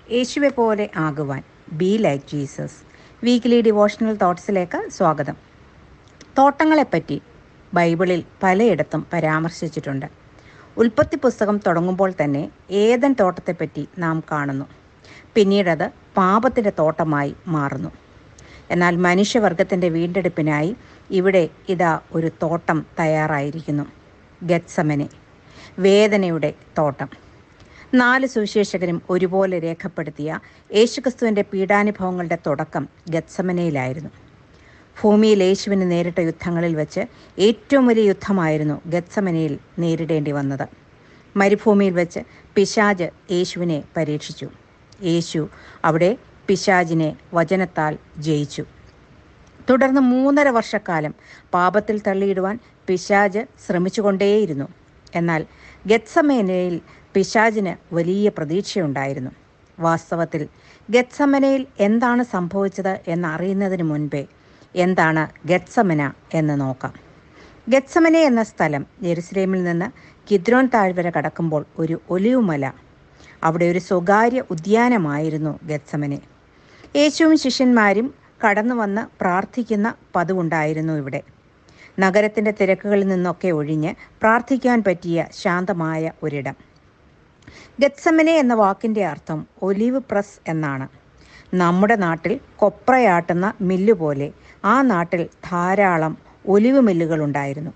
യേശുവെ പോലെ ആകുവാൻ be like Jesus weekly devotional തോട്ട്സിലേക്ക് സ്വാഗതം തോട്ടങ്ങളെപ്പറ്റി ബൈബിളിൽ പലയിടത്തും പരാമർശിച്ചിട്ടുണ്ട് ഉൽപ്പത്തി പുസ്തകം തുടങ്ങുമ്പോൾ തന്നെ ഏതൻ തോട്ടത്തെപ്പറ്റി നാം കാണുന്നു പിന്നീടത് പാപത്തിൻ്റെ തോട്ടമായി മാറുന്നു എന്നാൽ മനുഷ്യവർഗത്തിൻ്റെ വീണ്ടെടുപ്പിനായി ഇവിടെ ഇതാ ഒരു തോട്ടം തയ്യാറായിരിക്കുന്നു ഗത്സമനെ വേദനയുടെ തോട്ടം നാല് സുവിശേഷകരും ഒരുപോലെ രേഖപ്പെടുത്തിയ യേശുക്രിസ്തുവിൻ്റെ പീഡാനുഭവങ്ങളുടെ തുടക്കം ഗത്സമനയിലായിരുന്നു ഭൂമിയിൽ യേശുവിന് നേരിട്ട യുദ്ധങ്ങളിൽ വെച്ച് ഏറ്റവും വലിയ യുദ്ധമായിരുന്നു ഗത്സമനയിൽ നേരിടേണ്ടി വന്നത് മരുഭൂമിയിൽ വെച്ച് പിശാജ് യേശുവിനെ പരീക്ഷിച്ചു യേശു അവിടെ പിശാജിനെ വചനത്താൽ ജയിച്ചു തുടർന്ന് മൂന്നര വർഷക്കാലം പാപത്തിൽ തള്ളിയിടുവാൻ പിശാജ് ശ്രമിച്ചുകൊണ്ടേയിരുന്നു എന്നാൽ ഗത്സമേനയിൽ പിശാജിന് വലിയ പ്രതീക്ഷയുണ്ടായിരുന്നു വാസ്തവത്തിൽ ഗത്സമനയിൽ എന്താണ് സംഭവിച്ചത് എന്നറിയുന്നതിന് മുൻപേ എന്താണ് ഗത്സമന എന്ന് നോക്കാം ഗത്സമനെ എന്ന സ്ഥലം ജെറുസലേമിൽ നിന്ന് കിദ്രോൻ താഴ്വര കടക്കുമ്പോൾ ഒരു ഒലിവുമല അവിടെ ഒരു സ്വകാര്യ ഉദ്യാനമായിരുന്നു ഗത്സമനെ യേശുവും ശിഷ്യന്മാരും കടന്നു വന്ന് പ്രാർത്ഥിക്കുന്ന പതിവുണ്ടായിരുന്നു ഇവിടെ നഗരത്തിൻ്റെ തിരക്കുകളിൽ നിന്നൊക്കെ ഒഴിഞ്ഞ് പ്രാർത്ഥിക്കാൻ പറ്റിയ ശാന്തമായ ഒരിടം ഗത്സമനെ എന്ന വാക്കിൻ്റെ അർത്ഥം ഒലിവ് പ്രസ് എന്നാണ് നമ്മുടെ നാട്ടിൽ കൊപ്രയാട്ടുന്ന മില്ല് പോലെ ആ നാട്ടിൽ ധാരാളം ഒലിവ് മില്ലുകളുണ്ടായിരുന്നു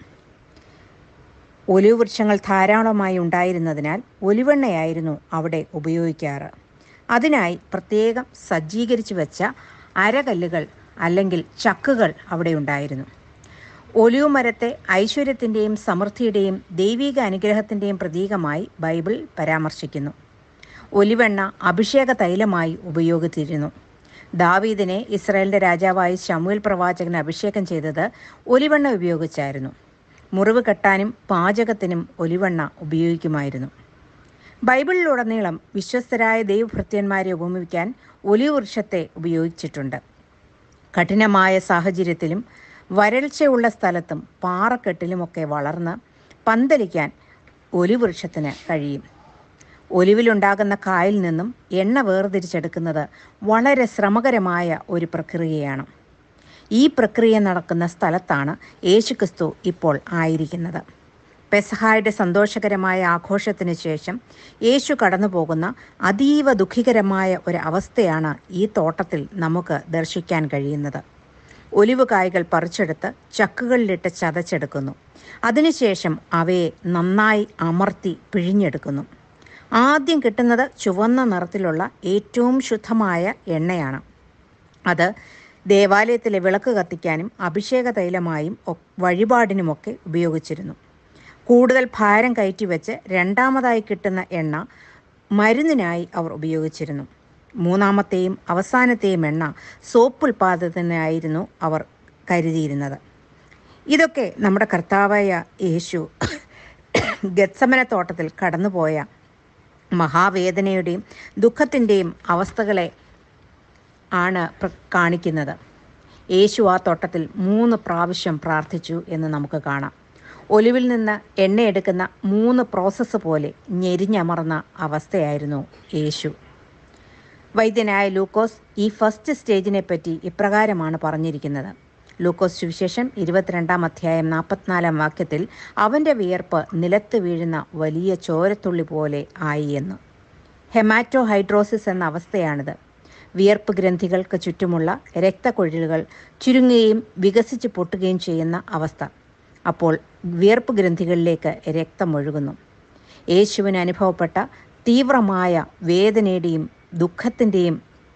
ഒലിവ് വൃക്ഷങ്ങൾ ധാരാളമായി ഉണ്ടായിരുന്നതിനാൽ ഒലിവെണ്ണയായിരുന്നു അവിടെ ഉപയോഗിക്കാറ് അതിനായി പ്രത്യേകം സജ്ജീകരിച്ചു വെച്ച അരകല്ലുകൾ അല്ലെങ്കിൽ ചക്കുകൾ അവിടെ ഉണ്ടായിരുന്നു ഒലിവ് മരത്തെ ഐശ്വര്യത്തിൻ്റെയും സമൃദ്ധിയുടെയും ദൈവിക അനുഗ്രഹത്തിൻ്റെയും പ്രതീകമായി ബൈബിൾ പരാമർശിക്കുന്നു ഒലിവെണ്ണ അഭിഷേക തൈലമായി ഉപയോഗിച്ചിരുന്നു ദാവീദിനെ ഇസ്രായേലിൻ്റെ രാജാവായി ശമുവേൽ പ്രവാചകൻ അഭിഷേകം ചെയ്തത് ഒലിവെണ്ണ ഉപയോഗിച്ചായിരുന്നു മുറിവ് കെട്ടാനും പാചകത്തിനും ഒലിവെണ്ണ ഉപയോഗിക്കുമായിരുന്നു ബൈബിളിലുടനീളം വിശ്വസ്തരായ ദൈവഭൃത്യന്മാരെ ഉപമിക്കാൻ ഒലിവ് വൃക്ഷത്തെ ഉപയോഗിച്ചിട്ടുണ്ട് കഠിനമായ സാഹചര്യത്തിലും വരൾച്ചയുള്ള സ്ഥലത്തും പാറക്കെട്ടിലുമൊക്കെ വളർന്ന് പന്തലിക്കാൻ ഒലിവൃക്ഷത്തിന് കഴിയും ഒലിവിലുണ്ടാകുന്ന കായിൽ നിന്നും എണ്ണ വേർതിരിച്ചെടുക്കുന്നത് വളരെ ശ്രമകരമായ ഒരു പ്രക്രിയയാണ് ഈ പ്രക്രിയ നടക്കുന്ന സ്ഥലത്താണ് യേശുക്രിസ്തു ഇപ്പോൾ ആയിരിക്കുന്നത് പെസഹായുടെ സന്തോഷകരമായ ആഘോഷത്തിന് ശേഷം യേശു കടന്നു പോകുന്ന അതീവ ദുഃഖികരമായ ഒരു അവസ്ഥയാണ് ഈ തോട്ടത്തിൽ നമുക്ക് ദർശിക്കാൻ കഴിയുന്നത് ഒലിവ് കായ്കൾ പറിച്ചെടുത്ത് ചക്കുകളിലിട്ട് ചതച്ചെടുക്കുന്നു അതിനുശേഷം അവയെ നന്നായി അമർത്തി പിഴിഞ്ഞെടുക്കുന്നു ആദ്യം കിട്ടുന്നത് ചുവന്ന നിറത്തിലുള്ള ഏറ്റവും ശുദ്ധമായ എണ്ണയാണ് അത് ദേവാലയത്തിലെ വിളക്ക് കത്തിക്കാനും അഭിഷേക തൈലമായും വഴിപാടിനുമൊക്കെ ഉപയോഗിച്ചിരുന്നു കൂടുതൽ ഭാരം കയറ്റി വെച്ച് രണ്ടാമതായി കിട്ടുന്ന എണ്ണ മരുന്നിനായി അവർ ഉപയോഗിച്ചിരുന്നു മൂന്നാമത്തെയും അവസാനത്തെയും എണ്ണ സോപ്പ് ഉൽപാദനത്തിനായിരുന്നു അവർ കരുതിയിരുന്നത് ഇതൊക്കെ നമ്മുടെ കർത്താവായ യേശു ഗത്സമന തോട്ടത്തിൽ കടന്നുപോയ മഹാവേദനയുടെയും ദുഃഖത്തിൻ്റെയും അവസ്ഥകളെ ആണ് കാണിക്കുന്നത് യേശു ആ തോട്ടത്തിൽ മൂന്ന് പ്രാവശ്യം പ്രാർത്ഥിച്ചു എന്ന് നമുക്ക് കാണാം ഒലിവിൽ നിന്ന് എണ്ണയെടുക്കുന്ന മൂന്ന് പ്രോസസ്സ് പോലെ ഞെരിഞ്ഞമർന്ന അവസ്ഥയായിരുന്നു യേശു വൈദ്യനായ ലൂക്കോസ് ഈ ഫസ്റ്റ് സ്റ്റേജിനെ പറ്റി ഇപ്രകാരമാണ് പറഞ്ഞിരിക്കുന്നത് ലൂക്കോസ് സുവിശേഷം ഇരുപത്തിരണ്ടാം അധ്യായം നാൽപ്പത്തിനാലാം വാക്യത്തിൽ അവൻ്റെ വിയർപ്പ് നിലത്ത് വീഴുന്ന വലിയ ചോരത്തുള്ളി പോലെ ആയി എന്ന് ഹെമാറ്റോ ഹൈഡ്രോസിസ് എന്ന അവസ്ഥയാണിത് വിയർപ്പ് ഗ്രന്ഥികൾക്ക് ചുറ്റുമുള്ള രക്തക്കൊഴിലുകൾ ചുരുങ്ങുകയും വികസിച്ച് പൊട്ടുകയും ചെയ്യുന്ന അവസ്ഥ അപ്പോൾ വിയർപ്പ് ഗ്രന്ഥികളിലേക്ക് രക്തമൊഴുകുന്നു യേശുവിന് അനുഭവപ്പെട്ട തീവ്രമായ വേദനയുടെയും ദുഃഖത്തിൻ്റെയും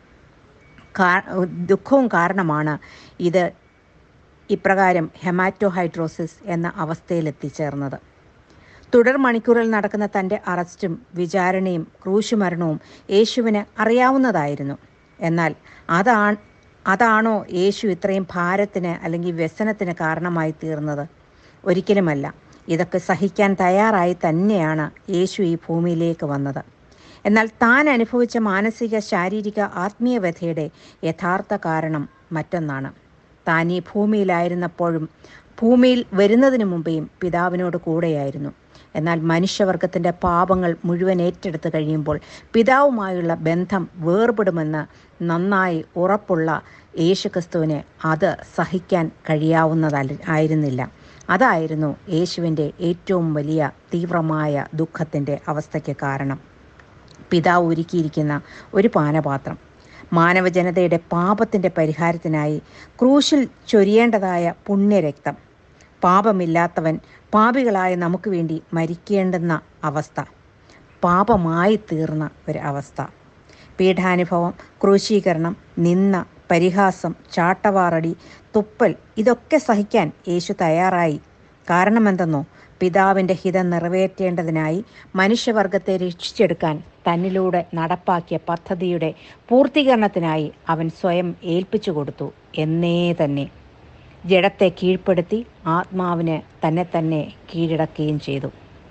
ദുഃഖവും കാരണമാണ് ഇത് ഇപ്രകാരം ഹെമാറ്റോഹൈഡ്രോസിസ് എന്ന അവസ്ഥയിലെത്തിച്ചേർന്നത് തുടർ മണിക്കൂറിൽ നടക്കുന്ന തൻ്റെ അറസ്റ്റും വിചാരണയും ക്രൂശുമരണവും യേശുവിന് അറിയാവുന്നതായിരുന്നു എന്നാൽ അതാണ് അതാണോ യേശു ഇത്രയും ഭാരത്തിന് അല്ലെങ്കിൽ വ്യസനത്തിന് കാരണമായി തീർന്നത് ഒരിക്കലുമല്ല ഇതൊക്കെ സഹിക്കാൻ തയ്യാറായി തന്നെയാണ് യേശു ഈ ഭൂമിയിലേക്ക് വന്നത് എന്നാൽ താൻ അനുഭവിച്ച മാനസിക ശാരീരിക ആത്മീയ വ്യഥയുടെ യഥാർത്ഥ കാരണം മറ്റൊന്നാണ് താൻ ഈ ഭൂമിയിലായിരുന്നപ്പോഴും ഭൂമിയിൽ വരുന്നതിന് മുമ്പേയും പിതാവിനോട് കൂടെയായിരുന്നു എന്നാൽ മനുഷ്യവർഗത്തിൻ്റെ പാപങ്ങൾ മുഴുവൻ ഏറ്റെടുത്ത് കഴിയുമ്പോൾ പിതാവുമായുള്ള ബന്ധം വേർപെടുമെന്ന് നന്നായി ഉറപ്പുള്ള യേശുക്രിസ്തുവിന് അത് സഹിക്കാൻ കഴിയാവുന്നതല്ല ആയിരുന്നില്ല അതായിരുന്നു യേശുവിൻ്റെ ഏറ്റവും വലിയ തീവ്രമായ ദുഃഖത്തിൻ്റെ അവസ്ഥയ്ക്ക് കാരണം പിതാവ് ഒരുക്കിയിരിക്കുന്ന ഒരു പാനപാത്രം മാനവജനതയുടെ പാപത്തിൻ്റെ പരിഹാരത്തിനായി ക്രൂശിൽ ചൊരിയേണ്ടതായ പുണ്യരക്തം പാപമില്ലാത്തവൻ പാപികളായ നമുക്ക് വേണ്ടി മരിക്കേണ്ടുന്ന അവസ്ഥ പാപമായി തീർന്ന ഒരു അവസ്ഥ പീഠാനുഭവം ക്രൂശീകരണം നിന്ന പരിഹാസം ചാട്ടവാറടി തുപ്പൽ ഇതൊക്കെ സഹിക്കാൻ യേശു തയ്യാറായി കാരണമെന്തെന്നോ പിതാവിൻ്റെ ഹിതം നിറവേറ്റേണ്ടതിനായി മനുഷ്യവർഗത്തെ രക്ഷിച്ചെടുക്കാൻ തന്നിലൂടെ നടപ്പാക്കിയ പദ്ധതിയുടെ പൂർത്തീകരണത്തിനായി അവൻ സ്വയം ഏൽപ്പിച്ചു കൊടുത്തു എന്നേ തന്നെ ജഡത്തെ കീഴ്പ്പെടുത്തി ആത്മാവിന് തന്നെ തന്നെ കീഴടക്കുകയും ചെയ്തു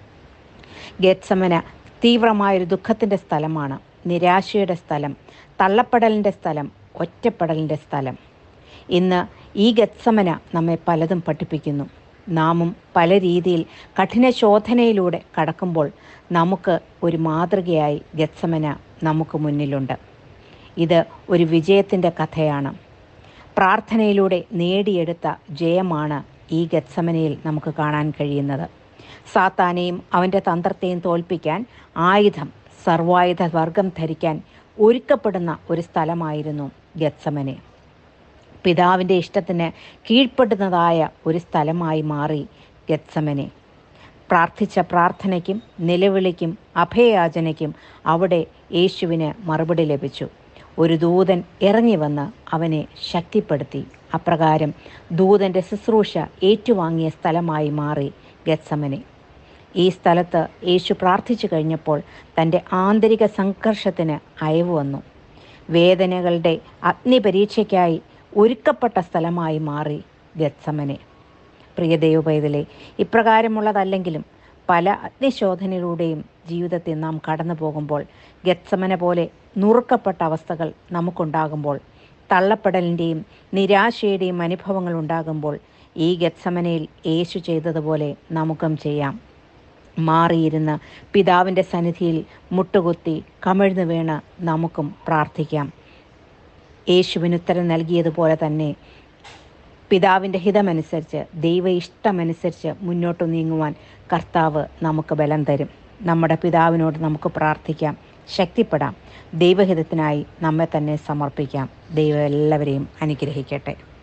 ഗത്സമന തീവ്രമായൊരു ദുഃഖത്തിൻ്റെ സ്ഥലമാണ് നിരാശയുടെ സ്ഥലം തള്ളപ്പെടലിൻ്റെ സ്ഥലം ഒറ്റപ്പെടലിൻ്റെ സ്ഥലം ഇന്ന് ഈ ഗത്സമന നമ്മെ പലതും പഠിപ്പിക്കുന്നു നാമും പല രീതിയിൽ കഠിന ശോധനയിലൂടെ കടക്കുമ്പോൾ നമുക്ക് ഒരു മാതൃകയായി ഗത്സമന നമുക്ക് മുന്നിലുണ്ട് ഇത് ഒരു വിജയത്തിൻ്റെ കഥയാണ് പ്രാർത്ഥനയിലൂടെ നേടിയെടുത്ത ജയമാണ് ഈ ഗത്സമനയിൽ നമുക്ക് കാണാൻ കഴിയുന്നത് സാത്താനെയും അവൻ്റെ തന്ത്രത്തെയും തോൽപ്പിക്കാൻ ആയുധം സർവായുധ വർഗം ധരിക്കാൻ ഒരുക്കപ്പെടുന്ന ഒരു സ്ഥലമായിരുന്നു ഗത്സമനെ പിതാവിൻ്റെ ഇഷ്ടത്തിന് കീഴ്പ്പെടുന്നതായ ഒരു സ്ഥലമായി മാറി ഗത്സമനെ പ്രാർത്ഥിച്ച പ്രാർത്ഥനയ്ക്കും നിലവിളിക്കും അഭയയാചനയ്ക്കും അവിടെ യേശുവിന് മറുപടി ലഭിച്ചു ഒരു ദൂതൻ ഇറങ്ങി വന്ന് അവനെ ശക്തിപ്പെടുത്തി അപ്രകാരം ദൂതൻ്റെ ശുശ്രൂഷ ഏറ്റുവാങ്ങിയ സ്ഥലമായി മാറി ഗത്സമനെ ഈ സ്ഥലത്ത് യേശു പ്രാർത്ഥിച്ചു കഴിഞ്ഞപ്പോൾ തൻ്റെ ആന്തരിക സംഘർഷത്തിന് അയവ് വന്നു വേദനകളുടെ അഗ്നിപരീക്ഷയ്ക്കായി ഒരുക്കപ്പെട്ട സ്ഥലമായി മാറി ഗത്സമനെ പ്രിയ ദൈവപൈതലെ ഇപ്രകാരമുള്ളതല്ലെങ്കിലും പല അഗ്നിശോധനയിലൂടെയും ജീവിതത്തിൽ നാം കടന്നു പോകുമ്പോൾ ഗത്സമന പോലെ നുറുക്കപ്പെട്ട അവസ്ഥകൾ നമുക്കുണ്ടാകുമ്പോൾ തള്ളപ്പെടലിൻ്റെയും നിരാശയുടെയും അനുഭവങ്ങൾ ഉണ്ടാകുമ്പോൾ ഈ ഗത്സമനയിൽ യേശു ചെയ്തതുപോലെ നമുക്കും ചെയ്യാം മാറിയിരുന്ന് പിതാവിൻ്റെ സന്നിധിയിൽ മുട്ടുകുത്തി കമിഴ്ന്നു വീണ് നമുക്കും പ്രാർത്ഥിക്കാം യേശുവിന് ഉത്തരം നൽകിയതുപോലെ തന്നെ പിതാവിൻ്റെ ഹിതമനുസരിച്ച് ദൈവ ഇഷ്ടമനുസരിച്ച് മുന്നോട്ട് നീങ്ങുവാൻ കർത്താവ് നമുക്ക് ബലം തരും നമ്മുടെ പിതാവിനോട് നമുക്ക് പ്രാർത്ഥിക്കാം ശക്തിപ്പെടാം ദൈവഹിതത്തിനായി നമ്മെ തന്നെ സമർപ്പിക്കാം ദൈവം എല്ലാവരെയും അനുഗ്രഹിക്കട്ടെ